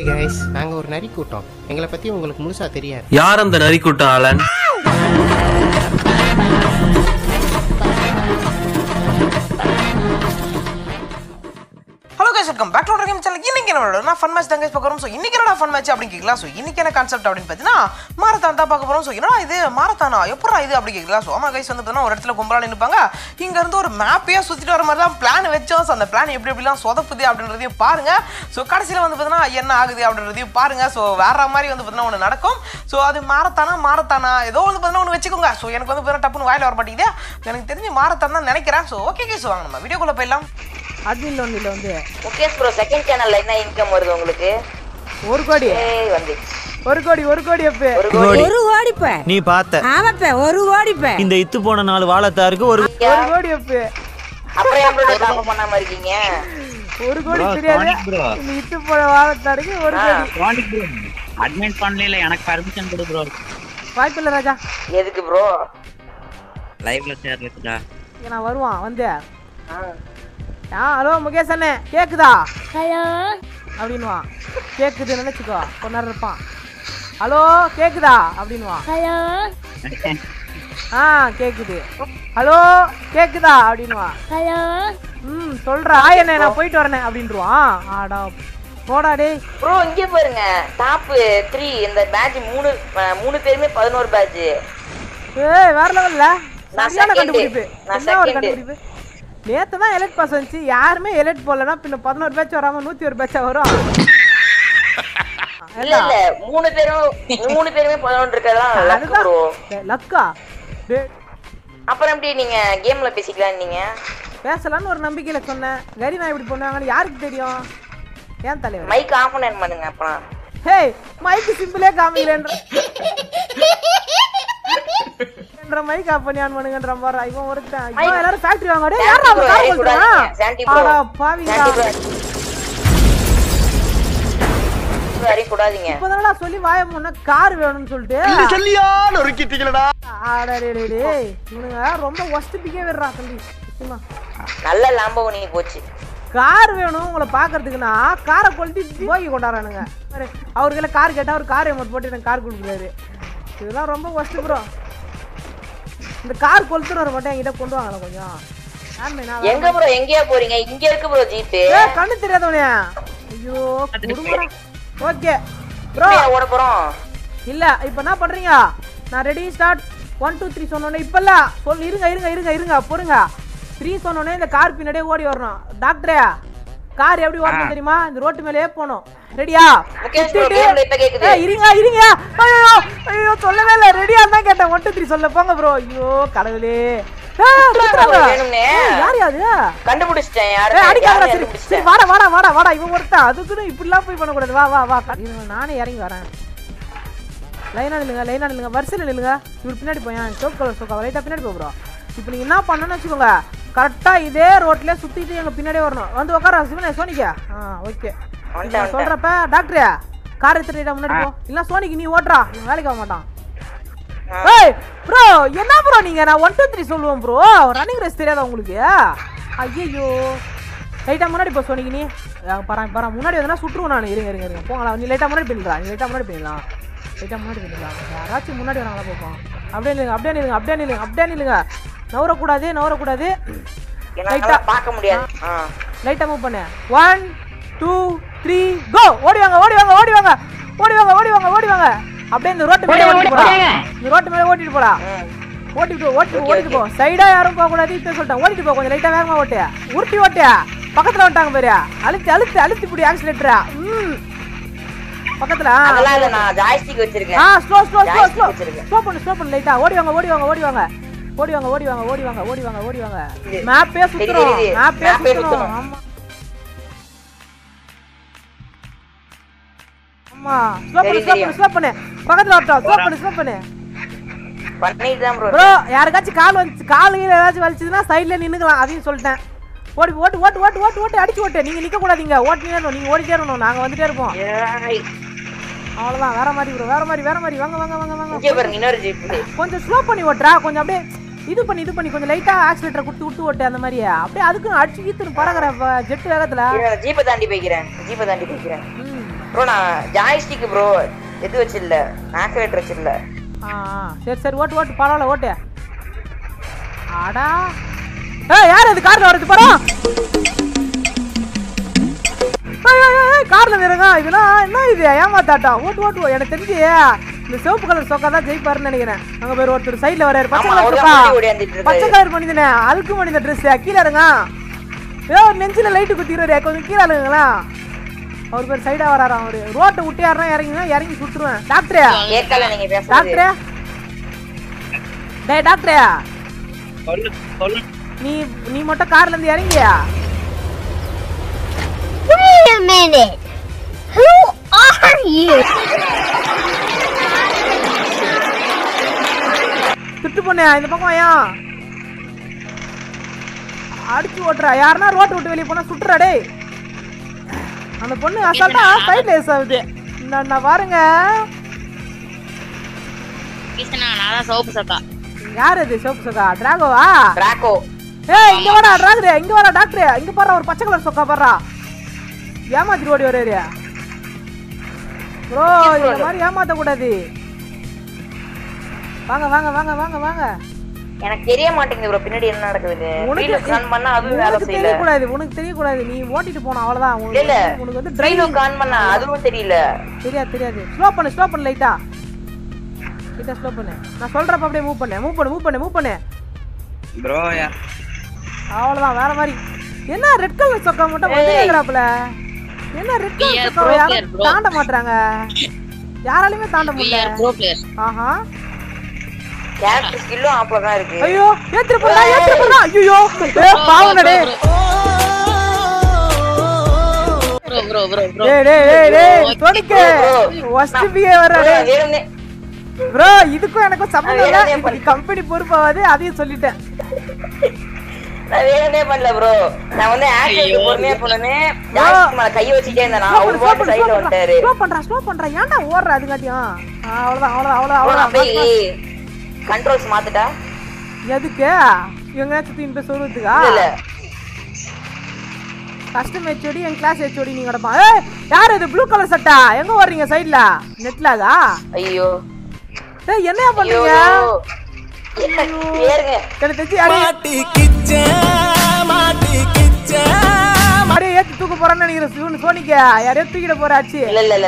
Guys நாங்கள் ஒரு நரி கூட்டம் எங்களை பற்றி உங்களுக்கு முழுசா தெரியாது யார் அந்த நரிக்கூட்டம் ஆலன் hello guys welcome back to game channel இன்னைக்கு என்ன நான் ஃபன் மேட்ச் தான் கைஸ் பார்க்குறோம் ஸோ இன்னைக்கு என்னடா ஃபன் மேட்ச் அப்படின்னு கேட்கலாம் ஸோ இன்னைக்கு என்ன கான்செப்ட் அப்படின்னு பார்த்தீங்கன்னா மாரத்தான் தான் பார்க்க போகிறோம் ஸோ என்னடா இது மாரத்தானா எப்படா இது அப்படி கேட்கலாம் ஸோ ஆமா கைஸ் வந்து பார்த்தீங்கன்னா ஒரு இடத்துல கும்பலாக நிற்பாங்க இங்க இருந்து ஒரு மேப்பையே சுற்றிட்டு வர மாதிரி தான் பிளான் வச்சோம் ஸோ அந்த பிளான் எப்படி எப்படிலாம் சொதப்புது அப்படின்றதையும் பாருங்க ஸோ கடைசியில் வந்து பார்த்தீங்கன்னா என்ன ஆகுது அப்படின்றதையும் பாருங்க ஸோ வேற மாதிரி வந்து பார்த்தீங்கன்னா ஒன்று நடக்கும் ஸோ அது மாரத்தானா மாரத்தானா ஏதோ வந்து பார்த்தீங்கன்னா ஒன்று வச்சுக்கோங்க ஸோ எனக்கு வந்து பார்த்தீங்கன்னா டப்புன்னு வாயில வர மாட்டேங்குது எனக்கு தெரிஞ்சு மாரத்தான் தான் நினைக்கிறேன் ஸோ ஓகே கேஸ் வாங்க நம்ம வீடியோக்குள்ளே போயிடலாம் அட்மின் லோன் இதில் வந்து முகேஷ் ப்ரோ செகண்ட் சேனல்ல என்ன இன்கம் வருது உங்களுக்கு ஒரு கோடி ஏய் வந்து ஒரு கோடி ஒரு கோடி அப்ப ஒரு கோடி ஒரு கோடிப்ப நீ பார்த்த ஆமாப்ப ஒரு கோடிப்ப இந்த இத்து போன நாலு வாழத்தாருக்கு ஒரு ஒரு கோடி அப்ப அப்புறம் ஏன் ப்ரோ டாப் பண்ணாம இருக்கீங்க ஒரு கோடி Bro, தெரியாது Sonic bro. இந்த இத்து போன வாழத்தாருக்கு ஒரு கோடி அட்மிட் பண்ணல எனக்கு பர்மிஷன் கொடு ப்ரோ வாய்ப்பில்லை ராஜா எதுக்கு ப்ரோ லைவ்ல சேர்றதுடா இங்க நான் வருவான் வந்து ஆ ஹலோ முகேஷ் அண்ணே கேக்குதா ஹலோ அப்படின்வான் கேக்குது நினைச்சுக்கோ கொஞ்ச நேரம் இருப்பான் ஹலோ கேக்குதா அப்படின்வான் ஹலோ ஆ கேக்குது ஹலோ கேக்குதா அப்படின்வான் ஹலோ ம் சொல்றா என்ன நான் போயிட்டு வரேனே அப்படின்றான் ஆடா போடா டேய் ப்ரோ இங்க பாருங்க டாப் த்ரீ இந்த பேட்ச் மூணு அஹ், மூணு பேருமே பதினோரு பேட்ச் ஏய் வேற லெவல்ல நான் சரியான second. கண்டுபிடிப்பு நான் என்ன ஒரு second. கண்டுபிடிப்பு நேத்து தான் எலெக்ட் பாஸ் வந்துச்சு யாருமே எலெக்ட் போடலன்னா பின்ன பதினோரு பேட்ச் வராம நூத்தி ஒரு பேட்சா வரும் இல்ல இல்ல மூணு பேரும் மூணு பேருமே பதினொன்று இருக்கறதா லக் ப்ரோ டேய், லக்கா டேய், அப்புறம் எப்படி நீங்க கேம்ல பேசிக்கலாம் நீங்க பேசலாம்னு ஒரு நம்பிக்கையில சொன்னேன் கரி நான் இப்படி பண்ணுவாங்கன்னு யாருக்கு தெரியும் ஏன் தலைவர் மைக் ஆஃப் பண்ண பண்ணுங்க அப்புறம் ஹேய் மைக்கு சிம்பிளே காமிக்கலன்ற என்ற மைக் ஆஃப் பண்ணி ஆன் பண்ணுங்கன்ற மாதிரி இவன் ஒருத்தன் இவன் எல்லாரும் ஃபேக்டரி வாங்க டேய் யாரா அவன் கார் கொடுத்தா சாண்டி ப்ரோ ஆடா பாவிங்களா சரி கூடாதீங்க இப்போதானடா சொல்லி வாய முன்ன கார் வேணும்னு சொல்லிட்டு சொல்லியா நொறுக்கிட்டீங்களடா ஆடடே டேய் இவனுங்க ரொம்ப ஒஸ்ட் பிஹேவியர்ரா தம்பி சும்மா நல்ல லாம்பகோனி போச்சு கார் வேணும் உங்களை பார்க்கறதுக்குன்னா காரை கொளுத்தி போகி கொண்டாடுறானுங்க பாரு, அவருக்குள்ள கார் கேட்டால் அவர் கார் எமௌண்ட் போட்டு எனக்கு கார் கொடுக்குறாரு இதெல்லாம் ரொம்ப ஒஸ்ட் ப்ரோ இந்த கார் கொளுத்துறவர் மட்டும் என்கிட்ட கொண்டு வாங்கல கொஞ்சம் ஆண்மை, நான் எங்க ப்ரோ எங்கேயா போறீங்க இங்க இருக்கு ப்ரோ ஜீப்பு ஏய், கண்ணு தெரியாதவனே ஐயோ குடும்பம் ஓகே ப்ரோ ஓட போறோம் இல்ல இப்போ என்ன பண்றீங்க நான் ready start one two three சொன்னோன்னே இப்பல்ல சொல் இருங்க இருங்க இருங்க இருங்க பொறுங்க த்ரீ சொன்னோன்னே இந்த கார் பின்னாடியே ஓடி வரணும் டாக்டரே கார் எப்படி ஓடணும் தெரியுமா இந்த ரோட்டு மேலேயே போகணும் ரெடியா முகேஷ் bro, game ல இப்ப கேக்குது. இருங்க இருங்க ஐயோ ஐயோ சொல்லவே இல்லை ரெடியா தான் கேட்டேன் ஒன் டூ த்ரீ சொல்ல போங்க ப்ரோ ஐயோ கடவுளே ஏய், சுத்துறாங்க. வேணும்னே. ஏய், யார் யாது கண்டுபிடிச்சிட்டேன் ஏய், யாரு அடிக்காதடா, யாரு சரி சரி கண்டுபிடிச்சிட்டேன் வாடா வாடா வாடா வாடா இவன் ஒருத்தன் அதுக்குன்னு இப்படிலாம் போய் பண்ணக்கூடாது வா வா வா இருங்க, நானே இறங்கி வரேன் லைனா நில்லுங்க லைனா நில்லுங்க வரிசையில் நில்லுங்க இவர் பின்னாடி போயேன் சோப் கலர் சோக்கா லைட்டாக பின்னாடி போ ப்ரோ இப்போ நீங்கள் என்ன பண்ணணும்னு வச்சுக்கோங்க கரெக்டாக இதே ரோட்லேயே சுற்றிட்டு எங்கள் பின்னாடியே வரணும் வந்து உட்கார சிவனே சோனிக்கா ஆ ஓகே வந்துட்டேன், சொல்கிறப்ப டாக்டரே கார் எடுத்துட்டு முன்னாடி போ இல்லை சோனிக்கு நீ ஓட்டுறா இவன் வேலைக்கு ஆக மாட்டான் ஏய் ப்ரோ என்ன ப்ரோ நீங்க நான் ஒன் டூ த்ரீ சொல்லுவேன் ப்ரோ ரன்னிங் ரேஸ் தெரியாதா உங்களுக்கு ஐயோ லைட்டா முன்னாடி போ சோனிக்கு நீ பரா பரா முன்னாடி வந்தா சுற்றுவோம் நான் இருங்க இருங்க இருங்க போங்களா நீ லைட்டா முன்னாடி போயிடலாம் நீ லைட்டா முன்னாடி போயிடலாம் லைட்டா முன்னாடி போயிடலாம் யாராச்சும் முன்னாடி வராங்களா பார்ப்போம் அப்படியே நில்லுங்க அப்படியே நில்லுங்க அப்படியே நில்லுங்க அப்படியே நில்லுங்க நவரக்கூடாது நவரக்கூடாது என்னால பார்க்க முடியாது ஆ. லைட்டா மூவ் பண்ணு ஒன் டூ த்ரீ கோ ஓடி வாங்க ஓடி வாங்க ஓடி வாங்க ஓடி வாங்க ஓடி வாங்க ஓடி வாங்க அப்படியே இந்த ரோட்டு மேலே ஓட்டிட்டு போடா இந்த ரோட்டு மேலே ஓட்டிட்டு போடா ஓட்டிட்டு போ, ஓட்டிட்டு ஓட்டிட்டு போ சைடா யாரும் போக கூடாது இப்போ சொல்லிட்டேன் ஓட்டிட்டு போ கொஞ்சம் லைட்டா வேகமா ஓட்டு உருட்டி ஓட்டு பக்கத்துல வந்துட்டாங்க பாரு அழுத்தி அழுத்தி அழுத்தி இப்படி ஆக்சிலேட்டரா ம் பக்கத்துல ஆ. அதெல்லாம் இல்ல நான் ஜாய்ஸ்டிக் ஆ வச்சிருக்கேன் slow slow slow Joystick slow வச்சிருக்கேன். ஸ்லோ பண்ணு ஸ்லோ பண்ணு லைட்டா ஓடி வாங்க ஓடி வாங்க ஓடி வாங்க ஓடி வாங்க ஓடி வாங்க ஓடி வாங்க ஓடி வாங்க ஓடி வாங்க மேப்பே சுத்துறோம் தெரியுது. மேப்பே Map ஏ சுத்துறோம் சுத்துறோம். ஆமா ஆமா ஸ்லோ பண்ணு தெரியும், ஸ்லோ பண்ணு தெரியும். ஸ்லோ பண்ணு பக்கத்துல வரட்டும் ஸ்லோ பண்ணு ஸ்லோ பண்ணு பண்ணிட்டு தான் ப்ரோ ப்ரோ யாருக்காச்சும் கால் வந்து கால் கீழ ஏதாச்சும் வலிச்சதுன்னா சைடுல நின்னுக்கலாம் அதையும் சொல்லிட்டேன் ஓடி ஓட்டு ஓட்டு ஓட்டு ஓட்டு ஓட்டு அடிச்சு ஓட்டு நீங்க நிக்க கூடாதீங்க ஓட்டினே இருக்கணும் நீங்க ஓடிட்டே இருக்கணும் நாங்க வந்துட்டே இருப்போம் அவ்வளவுதான் வேற மாதிரி ப்ரோ வேற மாதிரி வேற மாதிரி வாங்க வாங்க வாங்க வாங்க இங்கே பாருங்க இன்னொரு ஜீப் கொஞ்சம் ஸ்லோ பண்ணி ஓட்டுறா கொஞ்சம் அப்படியே இது பண்ணி இது பண்ணி கொஞ்சம் லைட்டா ஆக்சிலேட்டர் கொடுத்து விட்டு ஓட்டு அந்த மாதிரியே அப்படியே அதுக்கு அடிச்சு ஈத்துன்னு பறகுற ஜெட் வேகத்துல ஜீப்பை தாண்டி போய்க்கிறேன் ஜீப்பை தாண்டி போய்க்கிறேன் ம் ப்ரோ நான் ஜாய்ஸ்டிக் ப்ரோ எது வச்சில்ல ஆக்டிவேட்டர் வச்சில்ல ஆ ஆ, சரி சரி ஓட்டு ஓட்டு பரவாயில்ல ஓட்டு ஆடா ஏய் யார் அது கார்ல வருது பாரு ஏய், ஏய், ஏய், கார்ல வேறங்க இதெல்லாம் என்ன இது ஏமாத்தாட்டம் ஓட்டு ஓட்டு எனக்கு தெரிஞ்சு இந்த சிவப்பு கலர் சொக்கா தான் ஜெயிப்பாருன்னு நினைக்கிறேன் அங்க பேர் ஒருத்தர் சைடுல வராரு பச்சை ஆமா, கலர் அவர்தான் சொக்கா முன்னாடி ஓடியாந்துட்டு இருக்காரு. பச்சை கலர் மனிதனே அழுக்கு மனித ட்ரெஸ் கீழே இருங்க ஏ ஒரு நெஞ்சில லைட்டு குத்திடுவாரு கொஞ்சம் கீழே இருங்களா அவர் பேர் சைடா வராராம் அவரு ரோட்டை விட்டு யாருன்னா இறங்கினா இறங்கி சுட்டுருவேன் டாக்டரே கேட்கல நீங்க பேசுறது டாக்டரே டேய் டாக்டரே சொல்லு சொல்லு நீ நீ மட்டும் கார்ல இருந்து இறங்கியா Wait a minute. Who are you? திட்டு பொண்ணு இந்த பக்கம் ஏன் அடிச்சு ஓட்டுறா யாருன்னா ரோட்டை விட்டு வெளியே போனா சுட்டுறா டேய் அந்த பொண்ணு அசால்ட்டா சைட்ல ஏஸ் ஆகுது நான் நான் பாருங்க கிருஷ்ணா நான் தான் சோப்பு சக்கா யார் இது சோப்பு சொக்கா டிராகோவா டிராக்கோ ஏய் இங்க வாடா டிராகரே இங்க வாடா டாக்டரே இங்க பாரு ஒரு பச்சை கலர் சொக்கா பாடுறா ஏமாத்திட்டு ஓடி வர்றாரு ப்ரோ இந்த மாதிரி ஏமாத்த கூடாது வாங்க வாங்க வாங்க வாங்க வாங்க எனக்கு தெரிய மாட்டேங்குது ப்ரோ பின்னாடி என்ன நடக்குது உனக்கு ட்ரீலு கான் பண்ணா அதுவும் வேலை உனக்கு செய்யல தெரியக்கூடாது உனக்கு தெரியக்கூடாது நீ ஓட்டிட்டு போன அவ்வளவுதான் உனக்கு இல்ல வந்து- உனக்கு வந்து ட்ரீலு டிரைவிங் கான் பண்ணா அதுவும் தெரியல தெரியாது தெரியாது ஸ்லோ பண்ணு ஸ்லோ பண்ணு லைட்டா லைட்டா ஸ்லோ பண்ணு நான் சொல்றப்ப அப்படியே மூவ் பண்ணு மூவ் பண்ணு மூவ் பண்ணு மூவ் பண்ணு ப்ரோ அவ்வளவுதான் வேற மாதிரி என்ன ரெட் கலர் சொக்கா மட்டும் வந்து கேக்குறாப்புல என்ன ரெட் We கலர் are சொக்கா pro யாரும் player, bro. தாண்ட மாட்றாங்க யாராலையுமே தாண்ட வி முடியல ஆர் ப்ரோ பிளேயர் ஆஹா கேரக்டர் ஸ்கில்லும் ஆப்ல தான் இருக்கு ஐயோ ஏத்திர போறா ஏத்திர போறா ஐயோ ஏ பாவனடே ப்ரோ ப்ரோ ப்ரோ ப்ரோ டேய் டேய் டேய் டேய் தோனிக்க bro. ஒஸ்ட் பிஏ வர bro, டேய் வேணும்னே ப்ரோ இதுக்கும் எனக்கும் சம்மந்தம் இல்ல நான் வேணும்னே இது கம்பெனி பொறுப்பாவது அதையும் சொல்லிட்டேன் நான் வேணும்னே பண்ணல ப்ரோ நான் வந்து ஆக்டிவேட் பொறுமையா பண்ணனே ஜாய்ஸ்டிக் மேல கை வச்சுட்டே இருந்தேன் நான் அவர் பாட்டு சைடுல வந்துட்டாரு ஸ்லோ பண்றா ஸ்லோ பண்றா ஏன்டா ஓடுற அதுக்காட்டியும் ஆ, அவ்வளவுதான் அவ்வளவுதான் அவ்வளவுதான் bro, நான் போய் அவ்வளவுதான் கண்ட்ரோல்ஸ் மாத்துட்டா எதுக்கு இவங்க சுத்தி போய் சொல்றதுக்கா இல்ல இல்ல கஸ்டம் ஹெச்ஓடி என் கிளாஸ் ஹெச்ஓடி நீங்க கிடப்பா ஏய் யார் இது ப்ளூ கலர் சட்டா எங்க ஓடுறீங்க சைடுல நெட்லாகா ஐயோ ஏய் என்னையா ஐயோ பண்றீங்க ஏறுங்க எனக்கு தெரிஞ்சு யாரையும் யாரையும் ஏத்தி தூக்க போறான்னு நினைக்கிறேன் சிவன் சோனிக்க யாரையும் தூக்கிட போறாச்சு இல்ல இல்ல இல்ல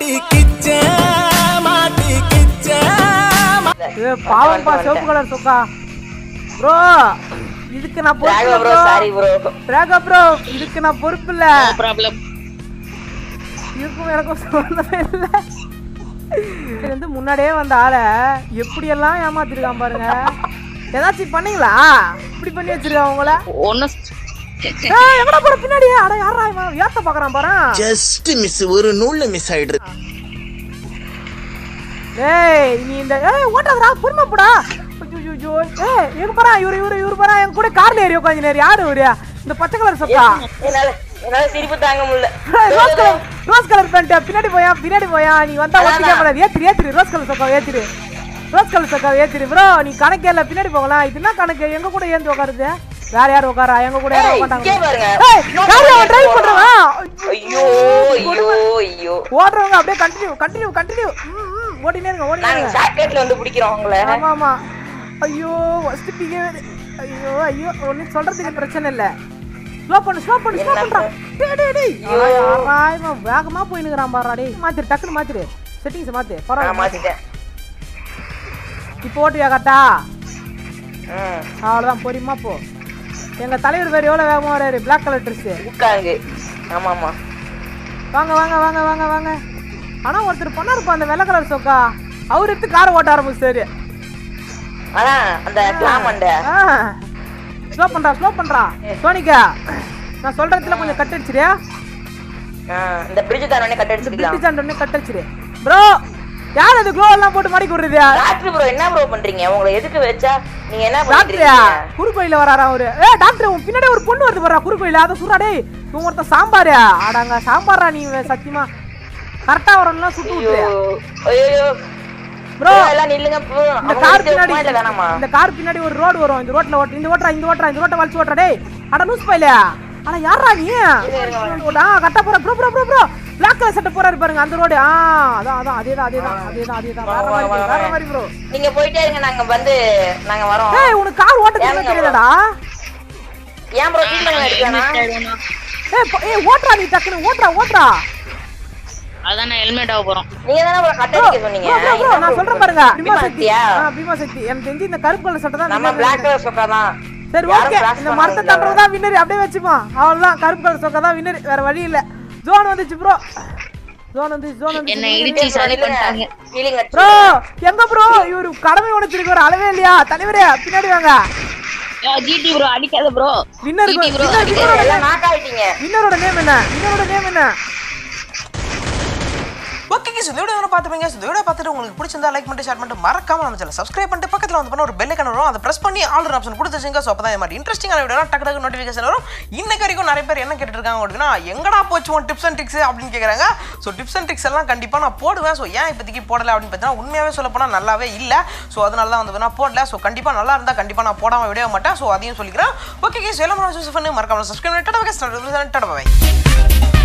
இல்ல ஏ பாவம்பா சிவப்பு கலர் சொக்கா ப்ரோ இதுக்கு நான் பொறுப்பு Raghava bro sorry bro Raga bro இதுக்கு நான் பொறுப்பு இல்ல ப்ராப்ளம் இதுக்கும் எனக்கும் சம்பந்தமே இல்ல இது வந்து முன்னாடியே வந்த ஆளை எப்படியெல்லாம் ஏமாத்திருக்கான் பாருங்க ஏதாச்சும் பண்ணீங்களா இப்படி பண்ணி வச்சிருக்கான் உங்கள ஒன்னும் ஏய், எங்கடா போற பின்னாடி அட யாரா இவன் ஏத்த பாக்குறான் பாரு ஜஸ்ட் மிஸ் ஒரு நூல்ல மிஸ் ஆயிடுது ஏய் நீ இந்த ஏய் ஓட்டாதடா பொறுமை போடா ஐயோ ஏய் எங்க பாரா இவரு இவரு இவரு பாரா எங்க கூட கார்ல ஏறி உட்காந்து நேரு யாரு இவரு இந்த பச்சை கலர் சொக்கா என்னால என்னால சிரிப்பு தாங்க முடியல rose colour rose colour pant பின்னாடி போயா பின்னாடி போயா நீ வந்தா ஒத்திக்கே கூடாது ஏத்திரு ஏத்திரு ரோஸ் கலர் சொக்கா ஏத்திரு ரோஸ் கலர் சொக்கா ஏத்திரு ப்ரோ நீ கணக்கே இல்ல பின்னாடி போகலாம் இது என்ன கணக்கு எங்க கூட ஏந்து உட்காருது வேற யார் உட்காரா எங்க கூட யாரும் ஏய், உட்காண்டாங்க இங்கே பாருங்க. ஏய் யாரு அவன் டிரைவ் பண்றவன் ஐயோ ஐயோ ஐயோ ஓடுறவங்க அப்படியே கண்டினியூ கண்டினியூ கண்டினியூ ஓடினே இருங்க ஓடினே நாங்க இருங்க ஜாக்கெட்ல வந்து பிடிக்கிறோம் உங்களை ஆமா ஆமா ஐயோ ஃபர்ஸ்ட் பிகே ஐயோ ஐயோ ஒன்னும் சொல்றதுக்கு பிரச்சனை இல்ல ஸ்லோ பண்ணு ஸ்லோ பண்ணு ஸ்லோ என்ன பண்றா டேய் டேய் டேய் யாரா இவன் வேகமா போயினுக்குறான் பாருடா டேய் மாத்திரு டக்குனு மாத்திரு செட்டிங்ஸ் மாத்து நான் பரவாயில்ல மாத்திட்டேன் இப்போ ஓட்டுவியா கரெக்டா ம் அவ்வளவுதான் பொறுமா போ எங்க தலைவர் பேர் எவ்வளவு வேகமா வராரு பிளாக் கலர் ட்ரெஸ் உட்காந்து ஆமா ஆமா வாங்க வாங்க வாங்க வாங்க வாங்க ஆனா ஒருத்தர் பண்ணாருப்பா அந்த வெள்ளை கலர் சொக்கா அவர் எடுத்து காரை ஓட்ட ஆரம்பிச்சாரு ஆனா அந்த கிளாமண்ட ஸ்லோ பண்றா ஸ்லோ பண்றா சோனிகா நான் சொல்றதுல கொஞ்சம் கட் அடிச்சிரியா இந்த பிரிட்ஜ் தானே கட் அடிச்சுக்கலாம் பிரிட்டிஷ் ஆண்டோனே கட் அடிச்சிரு ப்ரோ யார் அது க்ளோ எல்லாம் போட்டு மாடி விடுறது டாக்டர் ப்ரோ என்ன ப்ரோ பண்றீங்க உங்களை எதுக்கு வச்சா நீங்க என்ன பண்ணிட்டு டாக்டரா இருக்கீங்க குறுக்கோயில வராரா அவரு ஏ டாக்டர் உன் பின்னாடி ஒரு பொண்ணு வருது பாரா குறுக்கோயில அதை சுடுறா டேய் இவன் ஒருத்தன் சாம்பாரு ஆடாங்க சாம்பாரா நீ இவன் சத்தியமா கரெக்டா வரணும்லாம் சுட்டு ஐயோ விட்டுரு ஐயோ ப்ரோ bro எல்லாம் நில்லுங்க bro இந்த அவங்க கார் நிறுத்தி பின்னாடி வைக்குமா இல்ல வேணாமா இந்த கார் பின்னாடி ஒரு ரோடு வரும் இந்த ரோட்ல ஓட்டு இந்த ஓட்டுறா இந்த ஓட்டுறா இந்த ரோட்டை வலிச்சு ஓட்டுறா டேய் அட லூஸ் பையல அட யாரா நீ ஓடா கட்ட போற bro bro bro bro black colour சட்டை போறாரு பாருங்க அந்த ரோடு ஆ அதான் அதான் அதேதான் அதேதான் அதேதான் அதேதான் வேற மாதிரி bro, வேற மாதிரி ப்ரோ நீங்க போயிட்டே இருங்க நாங்க வந்து நாங்க வரோம் ஏய் உனக்கு கார் ஓட்ட தெரியுமா ஏங்க bro? தெரியலடா ஏன் ப்ரோ ஃபீல் பண்ண அடிக்கலாம்னா ஏய் ப- ஏய் ஓட்றா நீ டக்குனு ஓட்றா ஓட்றா அதான் நான் ஹெல்மெட் ஆக போறோம் நீங்க தானே ப்ரோ கட்ட bro, அடிக்க சொன்னீங்க bro, bro, bro, நான் சொல்றேன் பாருங்க பீமா பீமா சக்தி சக்தியா? ஆ பீமா சக்தி எனக்கு தெரிஞ்சு இந்த கருப்பு கலர் சட்டை தான் நம்ம winner பிளாக் நினைக்கிறேன். கலர் சொக்கா தான் சரி யாரும் ஓகே cross இந்த பண்ண மரத்தை முடியல. தட்டுறது தான் வின்னர் அப்படியே வச்சுப்போம் அவ்வளவுதான் கருப்பு கலர் சொக்கா தான் வின்னர் வேற வழி இல்ல ஜோன் வந்துச்சு ப்ரோ ஜோன் வந்து ஜோன் வந்து என்னை இடிச்சு சரி பண்ணிட்டாங்க ஃபீலிங் ப்ரோ எங்க ப்ரோ இவரு கடமை உணர்ச்சிருக்கு ஒரு அளவே இல்லையா தலைவரே பின்னாடி வாங்க ஜிடி ப்ரோ அடிக்காத ப்ரோ வின்னருக்கு GT bro, winner- winner ஓட எல்லாம் நாக் ஆயிட்டீங்க வின்னரோட நேம் என்ன வின்னரோட நேம் என்ன ஓகே கேஸ் இந்த வீடியோ பார்த்துப்பீங்க இந்த வீடியோ பார்த்துட்டு உங்களுக்கு பிடிச்சிருந்தா லைக் பண்ணிட்டு ஷேர் பண்ணிட்டு மறக்காம நம்ம சேனல் சப்ஸ்கிரைப் பண்ணிட்டு பக்கத்தில் வந்து பண்ண ஒரு பெல் ஐக்கன் வரும் அதை பிரஸ் பண்ணி ஆல் ஆப்ஷன் கொடுத்துச்சுங்க ஸோ அப்போ தான் இந்த மாதிரி இன்ட்ரெஸ்டிங்கான வீடியோ டக்கு டக்கு நோட்டிஃபிகேஷன் வரும் இன்னைக்கு வரைக்கும் நிறைய பேர் என்ன கேட்டுட்டு இருக்காங்க அப்படின்னா எங்கடா போச்சு உன் டிப்ஸ் அண்ட் ட்ரிக்ஸ் அப்படின்னு கேட்குறாங்க ஸோ டிப்ஸ் அண்ட் ட்ரிக்ஸ் எல்லாம் கண்டிப்பாக நான் போடுவேன் ஸோ ஏன் இப்போதைக்கு போடலை அப்படின்னு பார்த்தீங்கன்னா உண்மையாகவே சொல்ல போனால் நல்லாவே இல்லை ஸோ அதனால தான் வந்து நான் போடல ஸோ கண்டிப்பாக நல்லா இருந்தால் கண்டிப்பாக நான் போடாமல் விடவே மாட்டேன் ஸோ அதையும் சொல்லிக்கிறேன் ஓகே கேஸ் எல்லாம் ஜோசஃபன் மறக்காம சப்ஸ்கிரைப் பண்ணிட்டு டடா பை